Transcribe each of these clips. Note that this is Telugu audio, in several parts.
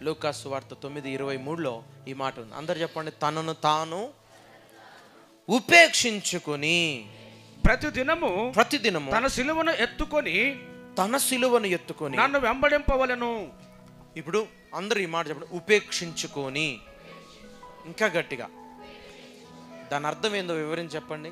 లూకాసు వార్త తొమ్మిది ఇరవై మూడులో ఈ మాట ఉంది అందరు చెప్పండి తనను తాను ఉపేక్షించుకొని ప్రతి దినము ప్రతిదినము తన సిలువను ఎత్తుకొని తన సిలువను ఎత్తుకొని నన్ను వెంబడింపవలను ఇప్పుడు అందరూ ఈ మాట చెప్పండి ఉపేక్షించుకొని ఇంకా గట్టిగా దాని అర్థం ఏందో వివరించి చెప్పండి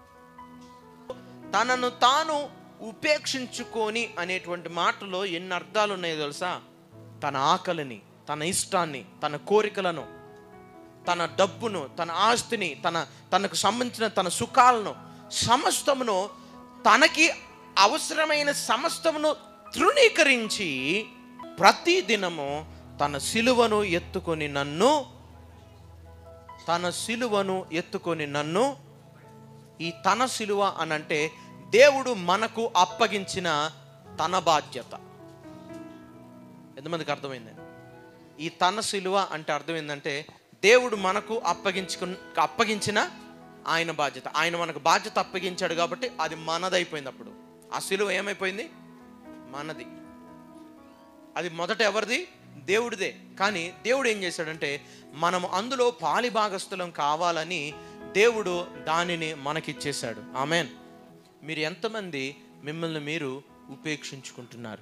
తనను తాను ఉపేక్షించుకొని అనేటువంటి మాటలో ఎన్ని అర్థాలు ఉన్నాయో తెలుసా తన ఆకలిని తన ఇష్టాన్ని తన కోరికలను తన డబ్బును తన ఆస్తిని తన తనకు సంబంధించిన తన సుఖాలను సమస్తమును తనకి అవసరమైన సమస్తమును తృణీకరించి ప్రతి దినము తన సిలువను ఎత్తుకొని నన్ను తన సిలువను ఎత్తుకొని నన్ను ఈ తన సిలువ అని అంటే దేవుడు మనకు అప్పగించిన తన బాధ్యత ఎంతమందికి అర్థమైందండి ఈ తన సిలువ అంటే అర్థం ఏంటంటే దేవుడు మనకు అప్పగించుకు అప్పగించిన ఆయన బాధ్యత ఆయన మనకు బాధ్యత అప్పగించాడు కాబట్టి అది మనదైపోయింది అప్పుడు ఆ సిలువ ఏమైపోయింది మనది అది మొదట ఎవరిది దేవుడిదే కానీ దేవుడు ఏం చేశాడంటే మనం అందులో పాలి భాగస్థులం కావాలని దేవుడు దానిని మనకిచ్చేశాడు ఆమెన్ మీరు ఎంతమంది మిమ్మల్ని మీరు ఉపేక్షించుకుంటున్నారు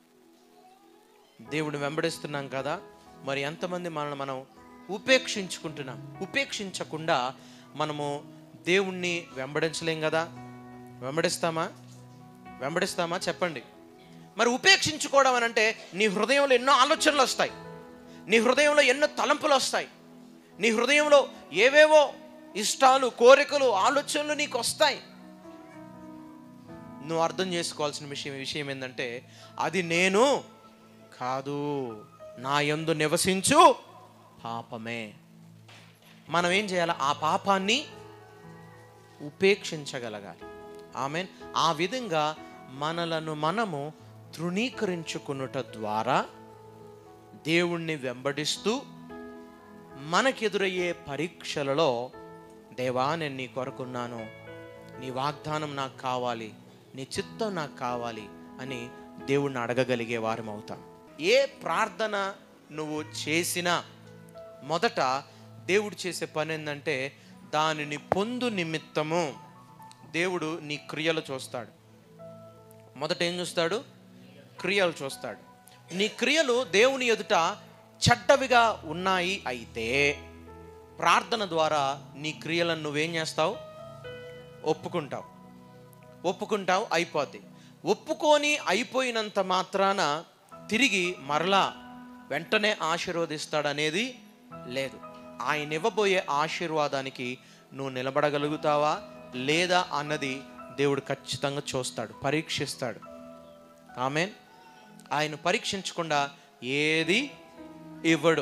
దేవుడు వెంబడిస్తున్నాం కదా మరి ఎంతమంది మనల్ని మనం ఉపేక్షించుకుంటున్నాం ఉపేక్షించకుండా మనము దేవుణ్ణి వెంబడించలేం కదా వెంబడిస్తామా వెంబడిస్తామా చెప్పండి మరి ఉపేక్షించుకోవడం అని అంటే నీ హృదయంలో ఎన్నో ఆలోచనలు వస్తాయి నీ హృదయంలో ఎన్నో తలంపులు వస్తాయి నీ హృదయంలో ఏవేవో ఇష్టాలు కోరికలు ఆలోచనలు నీకు వస్తాయి నువ్వు అర్థం చేసుకోవాల్సిన విషయం విషయం ఏంటంటే అది నేను కాదు నా యందు నివసించు పాపమే మనం ఏం చేయాలి ఆ పాపాన్ని ఉపేక్షించగలగాలి ఆమె ఆ విధంగా మనలను మనము తృణీకరించుకునుట ద్వారా దేవుణ్ణి వెంబడిస్తూ మనకెదురయ్యే పరీక్షలలో దేవా నేను నీ కొరకున్నాను నీ వాగ్దానం నాకు కావాలి నీ చిత్తం నాకు కావాలి అని దేవుణ్ణి అడగగలిగే వారం అవుతాం ఏ ప్రార్థన నువ్వు చేసినా మొదట దేవుడు చేసే పని ఏంటంటే దానిని పొందు నిమిత్తము దేవుడు నీ క్రియలు చూస్తాడు మొదట ఏం చూస్తాడు క్రియలు చూస్తాడు నీ క్రియలు దేవుని ఎదుట చెడ్డవిగా ఉన్నాయి అయితే ప్రార్థన ద్వారా నీ క్రియలను నువ్వేం చేస్తావు ఒప్పుకుంటావు ఒప్పుకుంటావు అయిపోద్ది ఒప్పుకొని అయిపోయినంత మాత్రాన తిరిగి మరలా వెంటనే ఆశీర్వదిస్తాడనేది లేదు ఆయన ఇవ్వబోయే ఆశీర్వాదానికి నువ్వు నిలబడగలుగుతావా లేదా అన్నది దేవుడు ఖచ్చితంగా చూస్తాడు పరీక్షిస్తాడు ఆమె ఆయన పరీక్షించకుండా ఏది ఇవ్వడు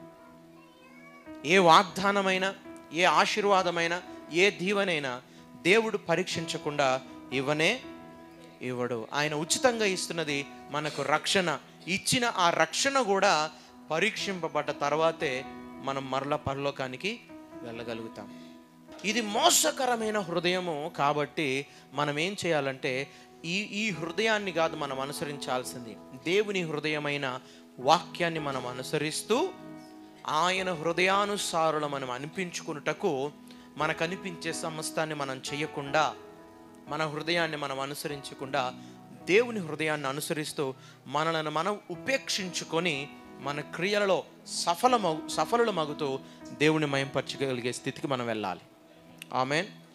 ఏ వాగ్దానమైనా ఏ ఆశీర్వాదమైనా ఏ దీవెనైనా దేవుడు పరీక్షించకుండా ఇవ్వనే ఇవ్వడు ఆయన ఉచితంగా ఇస్తున్నది మనకు రక్షణ ఇచ్చిన ఆ రక్షణ కూడా పరీక్షింపబడ్డ తర్వాతే మనం మరల పరలోకానికి వెళ్ళగలుగుతాం ఇది మోసకరమైన హృదయము కాబట్టి మనం ఏం చేయాలంటే ఈ ఈ హృదయాన్ని కాదు మనం అనుసరించాల్సింది దేవుని హృదయమైన వాక్యాన్ని మనం అనుసరిస్తూ ఆయన హృదయానుసారులు మనం అనిపించుకున్నటకు మనకు అనిపించే సమస్తాన్ని మనం చేయకుండా మన హృదయాన్ని మనం అనుసరించకుండా దేవుని హృదయాన్ని అనుసరిస్తూ మనలను మనం ఉపేక్షించుకొని మన క్రియలలో సఫలమగు సఫలులమగుతూ దేవుని మయంపరచగలిగే స్థితికి మనం వెళ్ళాలి ఆమెన్